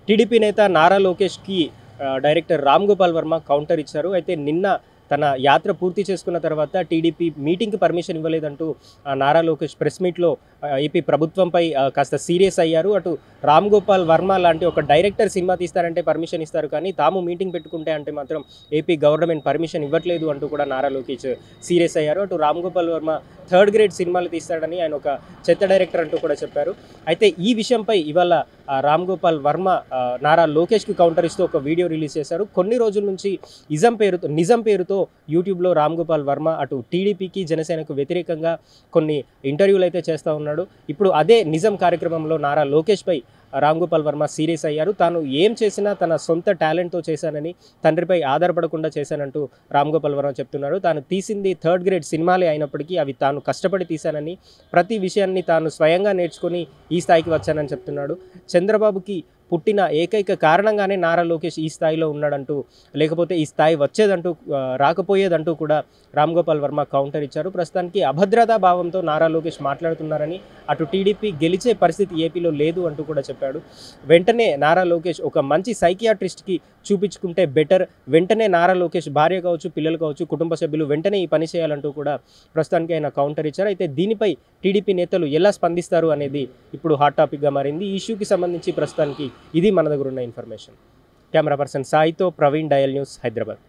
TDP నేత నారా లోకేష్కి ఆ, డైరెక్టర్ రామ్ గోపాల్ వర్మ కౌంటర్ ఇచ్చారు అయితే నిన్న తన యాత్ర పూర్తి చేసుకున్న తర్వాత టీడీపీ మీటింగ్కి పర్మిషన్ ఇవ్వలేదంటూ ఆ, నారా లోకేష్ ప్రెస్ మీట్లో ఆ, ఏపీ ప్రభుత్వంపై ఆ, కాస్త సీరియస్ అయ్యారు అటు రామ్ గోపాల్ వర్మ లాంటి ఒక డైరెక్టర్ సినిమా తీస్తారంటే పర్మిషన్ ఇస్తారు కానీ తాము మీటింగ్ పెట్టుకుంటే అంటే మాత్రం ఏపీ గవర్నమెంట్ పర్మిషన్ ఇవ్వట్లేదు అంటూ కూడా నారా లోకేష్ సీరియస్ అయ్యారు అటు రామ్ గోపాల్ వర్మ థర్డ్ గ్రేడ్ సినిమాలు తీస్తాడని ఆయన ఒక చెత్త డైరెక్టర్ అంటూ కూడా చెప్పారు అయితే ఈ విషయంపై ఇవాళ ఆ, రామ్ గోపాల్ వర్మ ఆ, నారా లోకేష్కి కౌంటర్ ఇస్తూ ఒక వీడియో రిలీజ్ చేశారు కొన్ని రోజుల నుంచి ఇజం పేరుతో నిజం పేరుతో యూట్యూబ్లో రామ్ గోపాల్ వర్మ అటు టీడీపీకి జనసేనకు వ్యతిరేకంగా కొన్ని ఇంటర్వ్యూలు అయితే చేస్తూ ఉన్నాడు ఇప్పుడు అదే నిజం కార్యక్రమంలో నారా లోకేష్పై రామ్ గోపాల్ వర్మ సీరియస్ అయ్యారు తాను ఏం చేసినా తన సొంత టాలెంట్తో చేశానని తండ్రిపై ఆధారపడకుండా చేశానంటూ రామ్ గోపాల్ వర్మ చెప్తున్నాడు తాను తీసింది థర్డ్ గ్రేడ్ సినిమాలే అయినప్పటికీ అవి తాను కష్టపడి తీశానని ప్రతి విషయాన్ని తాను స్వయంగా నేర్చుకొని ఈ స్థాయికి వచ్చానని చెప్తున్నాడు చంద్రబాబుకి పుట్టిన ఏకైక కారణంగానే నారా లోకేష్ ఈ స్థాయిలో ఉన్నాడంటూ లేకపోతే ఈ స్థాయి వచ్చేదంటూ ఆ, రాకపోయేదంటూ కూడా రామ్ గోపాల్ వర్మ కౌంటర్ ఇచ్చారు ప్రస్తుతానికి అభద్రతా భావంతో నారా లోకేష్ మాట్లాడుతున్నారని అటు టీడీపీ గెలిచే పరిస్థితి ఏపీలో లేదు అంటూ కూడా చెప్పాడు వెంటనే నారా లోకేష్ ఒక మంచి సైకియాట్రిస్ట్కి చూపించుకుంటే బెటర్ వెంటనే నారా లోకేష్ భార్య కావచ్చు పిల్లలు కావచ్చు కుటుంబ సభ్యులు వెంటనే ఈ పని చేయాలంటూ కూడా ప్రస్తుతానికి ఆయన కౌంటర్ ఇచ్చారు అయితే దీనిపై టీడీపీ నేతలు ఎలా స్పందిస్తారు అనేది ఇప్పుడు హాట్ టాపిక్గా మారింది ఈ ఇష్యూకి సంబంధించి ప్రస్తుతానికి ఇది మన దగ్గర ఉన్న ఇన్ఫర్మేషన్ కెమెరా పర్సన్ సాయితో ప్రవీణ్ డయల్ న్యూస్ హైదరాబాద్